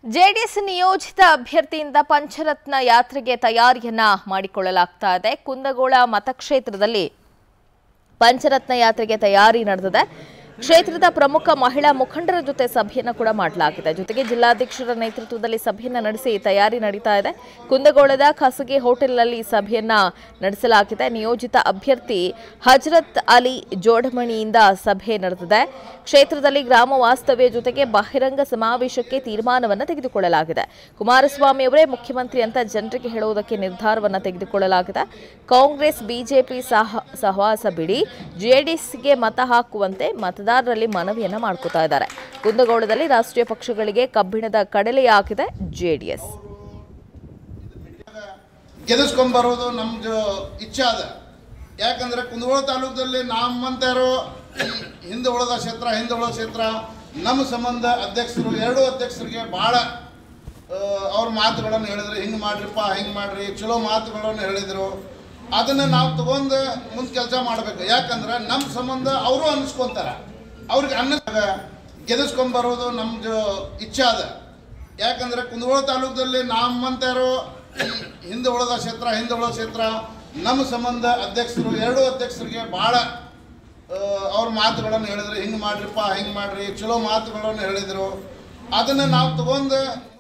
JDS ನಿಯೋಜಿತ ಅಭ್ಯರ್ಥಿಯಿಂದ ಪಂಚರತ್ನ ಯಾತ್ರೆಗೆ ತಯಾರಿಯನ್ನ ಮಾಡಿಕೊಳ್ಳಲಾಗ್ತಾ ಇದೆ ಕುಂದಗೋಳ ಮತಕ್ಷೇತ್ರದಲ್ಲಿ ಪಂಚರತ್ನ ಯಾತ್ರೆಗೆ ತಯಾರಿ ನಡೆದಿದೆ ಕ್ಷೇತ್ರದ ಪ್ರಮುಖ ಮಹಿಳಾ ಮುಖಂಡರ ಜೊತೆ ಸಭೆಯನ್ನು ಕೂಡ ಮಾಡಲಾಗಿದೆ ಜೊತೆಗೆ ಜಿಲ್ಲಾಧ್ಯಕ್ಷರ ನೇತೃತ್ವದಲ್ಲಿ ಸಭೆಯನ್ನ ನಡೆಸಿ ತಯಾರಿ ನಡೀತಾ ಇದೆ ಕುಂದಗೋಳದ ಖಾಸಗಿ ಹೋಟೆಲ್ನಲ್ಲಿ ಸಭೆಯನ್ನ ನಡೆಸಲಾಗಿದೆ ನಿಯೋಜಿತ ಅಭ್ಯರ್ಥಿ ಹಜರತ್ ಅಲಿ ಜೋಡಮಣಿಯಿಂದ ಸಭೆ ನಡೆದಿದೆ ಕ್ಷೇತ್ರದಲ್ಲಿ ಗ್ರಾಮ ವಾಸ್ತವ್ಯ ಜೊತೆಗೆ ಬಹಿರಂಗ ಸಮಾವೇಶಕ್ಕೆ ತೀರ್ಮಾನವನ್ನು ತೆಗೆದುಕೊಳ್ಳಲಾಗಿದೆ ಕುಮಾರಸ್ವಾಮಿ ಅವರೇ ಮುಖ್ಯಮಂತ್ರಿ ಅಂತ ಜನರಿಗೆ ಹೇಳುವುದಕ್ಕೆ ನಿರ್ಧಾರವನ್ನು ತೆಗೆದುಕೊಳ್ಳಲಾಗಿದೆ ಕಾಂಗ್ರೆಸ್ ಬಿಜೆಪಿ ಸಹ ಸಹವಾಸ ಬಿಡಿ ಜೆಡಿಎಸ್ಗೆ ಮತ ಹಾಕುವಂತೆ ಮತದಾರರಲ್ಲಿ ಮನವಿಯನ್ನ ಮಾಡ್ಕೋತಾ ಇದ್ದಾರೆ ಕುಂದಗೋಳದಲ್ಲಿ ರಾಷ್ಟ್ರೀಯ ಪಕ್ಷಗಳಿಗೆ ಕಬ್ಬಿಣದ ಕಡಲೆಯಾಗಿದೆ ಜೆಡಿಎಸ್ ಗೆಲ್ಲಿಸ್ಕೊಂಬರೋದು ನಮ್ದು ಇಚ್ಛೆ ಅದ ಯಾಕಂದ್ರೆ ಕುಂದಗೋಳ ತಾಲೂಕದಲ್ಲಿ ನಮ್ಮಂತಾರು ಹಿಂದೆ ಉಳಿದ ಕ್ಷೇತ್ರ ಹಿಂದೆ ಉಳಿದ ಕ್ಷೇತ್ರ ನಮ್ಮ ಸಂಬಂಧ ಅಧ್ಯಕ್ಷರು ಎರಡೂ ಅಧ್ಯಕ್ಷರಿಗೆ ಭಾಳ ಅವ್ರ ಮಾತುಗಳನ್ನು ಹೇಳಿದ್ರು ಹಿಂಗೆ ಮಾಡ್ರಿಪ್ಪ ಹಿಂಗೆ ಮಾಡ್ರಿ ಚಲೋ ಮಾತುಗಳನ್ನು ಹೇಳಿದರು ಅದನ್ನು ನಾವು ತಗೊಂಡು ಮುಂದೆ ಕೆಲಸ ಮಾಡಬೇಕು ಯಾಕಂದ್ರೆ ನಮ್ಮ ಸಂಬಂಧ ಅವರು ಅನ್ನಿಸ್ಕೊಂತಾರ ಅವ್ರಿಗೆ ಅನ್ನ ಗೆಲ್ಲಿಸ್ಕೊಂಬರೋದು ನಮ್ದು ಇಚ್ಛೆ ಅದ ಯಾಕಂದ್ರೆ ಕುಂದಗೋಳ ತಾಲೂಕದಲ್ಲಿ ನಮ್ಮಂತಾರು ಹಿಂದೆ ಉಳಿದ ಕ್ಷೇತ್ರ ಹಿಂದೆ ಉಳಿದ ಕ್ಷೇತ್ರ ನಮ್ಮ ಸಂಬಂಧ ಅಧ್ಯಕ್ಷರು ಎರಡೂ ಅಧ್ಯಕ್ಷರಿಗೆ ಭಾಳ ಅವ್ರ ಮಾತುಗಳನ್ನು ಹೇಳಿದ್ರು ಹಿಂಗೆ ಮಾಡ್ರಿಪ್ಪ ಹಿಂಗೆ ಮಾಡ್ರಿ ಚಲೋ ಮಾತುಗಳನ್ನು ಹೇಳಿದರು ಅದನ್ನು ನಾವು ತಗೊಂಡು